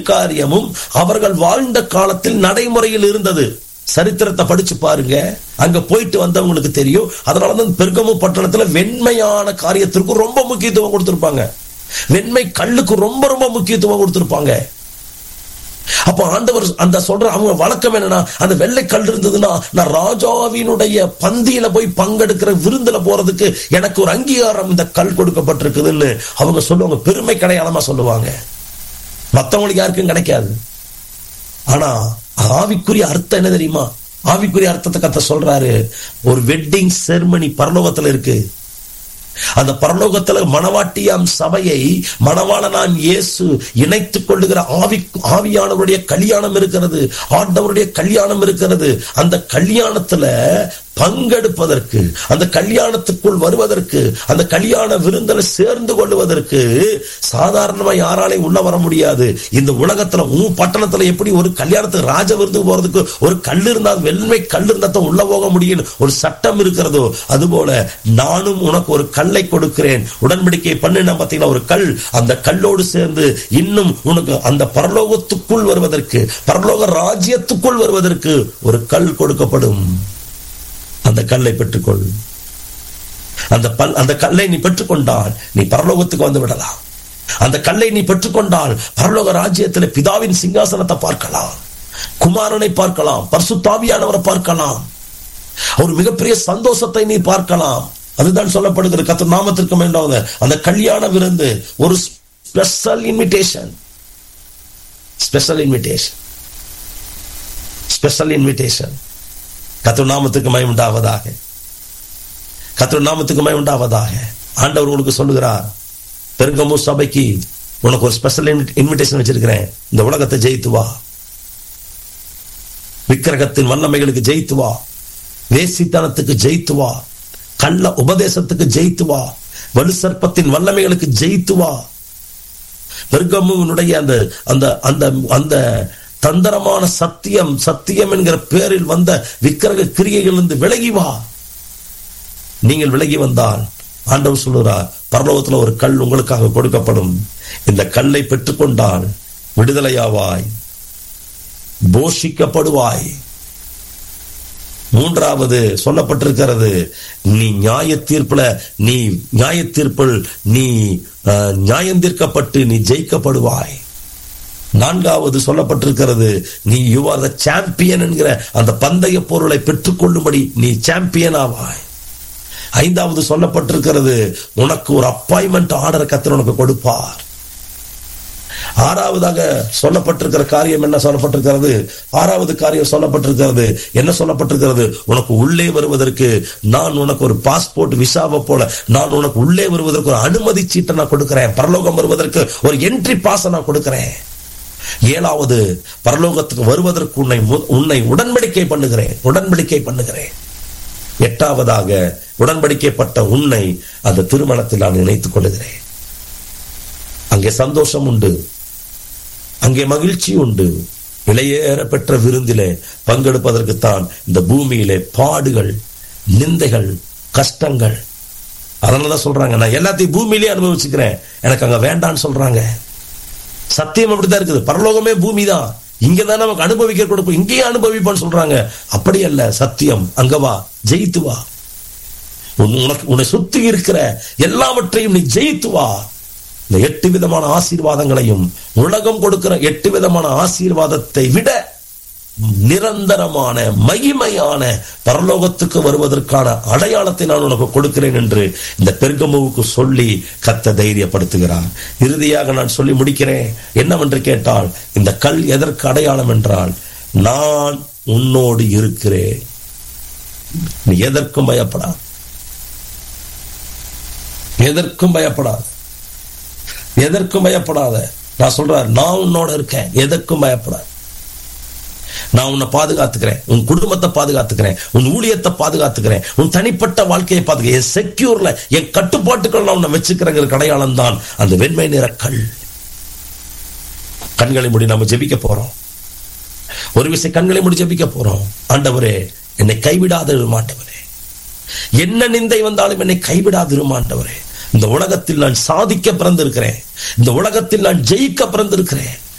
காரியமும் அவர்கள் வாழ்ந்த காலத்தில் நடைமுறையில் இருந்தது சரித்திரத்தை படிச்சு பாருங்க அங்க போயிட்டு வந்தவங்களுக்கு தெரியும் அதனாலதான் பெருகமு பட்டணத்துல வெண்மையான காரியத்திற்கு ரொம்ப முக்கியத்துவம் கொடுத்திருப்பாங்க வெண்மை கல்லுக்கு ரொம்ப ரொம்ப முக்கியத்துவம் கொடுத்திருப்பாங்க அப்ப ஆண்டவர் அந்த சொல்ற அவங்க வழக்கம் என்னன்னா அந்த வெள்ளை கல் இருந்ததுன்னா நான் ராஜாவினுடைய பந்தியில போய் பங்கெடுக்கிற விருந்துல போறதுக்கு எனக்கு ஒரு அங்கீகாரம் இந்த கல் கொடுக்கப்பட்டிருக்குதுன்னு அவங்க சொல்லுவாங்க பெருமை கடையாளமா சொல்லுவாங்க மத்தவங்களுக்கு யாருக்கும் கிடைக்காது ஆனா ஆவிக்குரிய அர்த்தம் என்ன தெரியுமா ஆவிக்குரிய அர்த்தத்தை கத்த சொல்றாரு ஒரு வெட்டிங் செர்மனி பரலோகத்துல இருக்கு அந்த பரலோகத்துல மணவாட்டியாம் சபையை மணவாளனாம் இயேசு இணைத்துக் கொள்ளுகிற ஆவி ஆவியானவருடைய கல்யாணம் இருக்கிறது ஆண்டவருடைய கல்யாணம் இருக்கிறது அந்த கல்யாணத்துல பங்கெடுப்பதற்கு அந்த கல்யாணத்துக்குள் வருவதற்கு அந்த கல்யாண விருந்தில் சேர்ந்து கொள்வதற்கு சாதாரணமா யாராலையும் உள்ள வர முடியாது இந்த உலகத்துல உன் பட்டணத்துல எப்படி ஒரு கல்யாணத்துக்கு ராஜ விருந்து போறதுக்கு ஒரு கல் இருந்தா வெண்மை கல் இருந்தா தான் உள்ள போக முடியும் ஒரு சட்டம் இருக்கிறதோ அதுபோல நானும் உனக்கு ஒரு கல்லை கொடுக்கிறேன் உடன்படிக்கை பண்ணின பார்த்தீங்கன்னா ஒரு கல் அந்த கல்லோடு சேர்ந்து இன்னும் உனக்கு அந்த பரலோகத்துக்குள் வருவதற்கு பரலோக ராஜ்யத்துக்குள் வருவதற்கு ஒரு கல் கொடுக்கப்படும் அந்த கல்லை பெற்றுக்கொள் அந்த பல் அந்த கல்லை நீ பெற்றுக்கொண்டால் நீ பரலோகத்துக்கு வந்து விடலாம் அந்த கல்லை நீ பெற்றுக்கொண்டால் பரலோக ராஜ்யத்தில் பிதாவின் சிங்காசனத்தை பார்க்கலாம் குமாரனை பார்க்கலாம் பர்சுத்தாவியானவரை பார்க்கலாம் ஒரு மிகப்பெரிய சந்தோஷத்தை நீ பார்க்கலாம் அதுதான் சொல்லப்படுகிறது கத்த நாமத்திற்கு வேண்டாவது அந்த கல்யாண விருந்து ஒரு special invitation special invitation special invitation கத்து நாமத்துக்கு மயம் உண்டாவதாக கத்து நாமத்துக்கு மயம் உண்டாவதாக ஆண்டவர் உங்களுக்கு சொல்லுகிறார் பெருங்கமு சபைக்கு உனக்கு ஒரு ஸ்பெஷல் இன்விடேஷன் வச்சிருக்கிறேன் இந்த உலகத்தை ஜெயித்து வா விக்கிரகத்தின் வல்லமைகளுக்கு ஜெயித்து வா வேசித்தனத்துக்கு ஜெயித்து வா கள்ள உபதேசத்துக்கு ஜெயித்து வா வலு சர்ப்பத்தின் வல்லமைகளுக்கு ஜெயித்து வா பெருகமுனுடைய அந்த அந்த அந்த அந்த தந்திரமான சத்தியம் சத்தியம் என்கிற பேரில் வந்த விக்கிரக கிரியைகளிலிருந்து விலகி வா நீங்கள் விலகி வந்தால் ஆண்டவர் சொல்லுறார் பரலோகத்தில் ஒரு கல் உங்களுக்காக கொடுக்கப்படும் இந்த கல்லை பெற்றுக்கொண்டால் விடுதலையாவாய் போஷிக்கப்படுவாய் மூன்றாவது சொல்லப்பட்டிருக்கிறது நீ நியாய தீர்ப்புல நீ நியாய தீர்ப்பில் நீ நியாயம் தீர்க்கப்பட்டு நீ ஜெயிக்கப்படுவாய் நான்காவது சொல்லப்பட்டிருக்கிறது நீ யூ ஆர் த சாம்பியன் என்கிற அந்த பந்தய பொருளை பெற்றுக்கொள்ளும்படி நீ சாம்பியன் ஆவாய் ஐந்தாவது சொல்லப்பட்டிருக்கிறது உனக்கு ஒரு அப்பாயின்மெண்ட் ஆர்டர் கத்தர் உனக்கு கொடுப்பார் ஆறாவதாக சொல்லப்பட்டிருக்கிற காரியம் என்ன சொல்லப்பட்டிருக்கிறது ஆறாவது காரியம் சொல்லப்பட்டிருக்கிறது என்ன சொல்லப்பட்டிருக்கிறது உனக்கு உள்ளே வருவதற்கு நான் உனக்கு ஒரு பாஸ்போர்ட் விசாவை போல நான் உனக்கு உள்ளே வருவதற்கு ஒரு அனுமதி சீட்டை நான் கொடுக்கிறேன் பரலோகம் வருவதற்கு ஒரு என்ட்ரி பாஸ் நான் கொடுக்கிறேன் ஏழாவது பரலோகத்துக்கு வருவதற்கு உன்னை உன்னை உடன்படிக்கை பண்ணுகிறேன் உடன்படிக்கை பண்ணுகிறேன் எட்டாவதாக உடன்படிக்கைப்பட்ட உன்னை அந்த திருமணத்தில் நான் இணைத்துக் கொள்ளுகிறேன் அங்கே சந்தோஷம் உண்டு அங்கே மகிழ்ச்சி உண்டு இளையேற பெற்ற விருந்திலே பங்கெடுப்பதற்குத்தான் இந்த பூமியிலே பாடுகள் நிந்தைகள் கஷ்டங்கள் அதனாலதான் சொல்றாங்க நான் எல்லாத்தையும் பூமியிலே அனுபவிச்சுக்கிறேன் எனக்கு அங்க வேண்டான்னு சொல்றாங்க சத்தியம் அப்படித்தான் இருக்குது பரலோகமே பூமி தான் இங்கதான் நமக்கு அனுபவிக்க கொடுப்போம் இங்கேயே அனுபவிப்பான்னு சொல்றாங்க அப்படி அல்ல சத்தியம் அங்க வா ஜெயித்து வா உனக்கு உன்னை சுத்தி இருக்கிற எல்லாவற்றையும் நீ ஜெயித்து வா இந்த எட்டு விதமான ஆசீர்வாதங்களையும் உலகம் கொடுக்கிற எட்டு விதமான ஆசீர்வாதத்தை விட நிரந்தரமான மகிமையான பரலோகத்துக்கு வருவதற்கான அடையாளத்தை நான் உனக்கு கொடுக்கிறேன் என்று இந்த பெருகமுவுக்கு சொல்லி கத்த தைரியப்படுத்துகிறார் இறுதியாக நான் சொல்லி முடிக்கிறேன் என்னவென்று கேட்டால் இந்த கல் எதற்கு அடையாளம் என்றால் நான் உன்னோடு இருக்கிறேன் நீ எதற்கும் பயப்படாது எதற்கும் பயப்படாது எதற்கும் பயப்படாத நான் சொல்றேன் நான் உன்னோட இருக்கேன் எதற்கும் பயப்படாது நான் உன்னை பாதுகாத்துக்கிறேன் உன் குடும்பத்தை பாதுகாத்துக்கிறேன் உன் ஊழியத்தை பாதுகாத்துக்கிறேன் உன் தனிப்பட்ட வாழ்க்கையை பாதுகா என் செக்யூர்ல என் கட்டுப்பாட்டுக்கள் நான் உன்னை வச்சுக்கிறேங்கிற அடையாளம் தான் அந்த வெண்மை நிற கல் கண்களை முடி நம்ம ஜெபிக்க போறோம் ஒரு விஷயம் கண்களை முடி ஜெபிக்க போறோம் ஆண்டவரே என்னை கைவிடாத ஆண்டவரே என்ன நிந்தை வந்தாலும் என்னை கைவிடாது ஆண்டவரே இந்த உலகத்தில் நான் சாதிக்க பிறந்திருக்கிறேன் இந்த உலகத்தில் நான் ஜெயிக்க பிறந்திருக்கிறேன்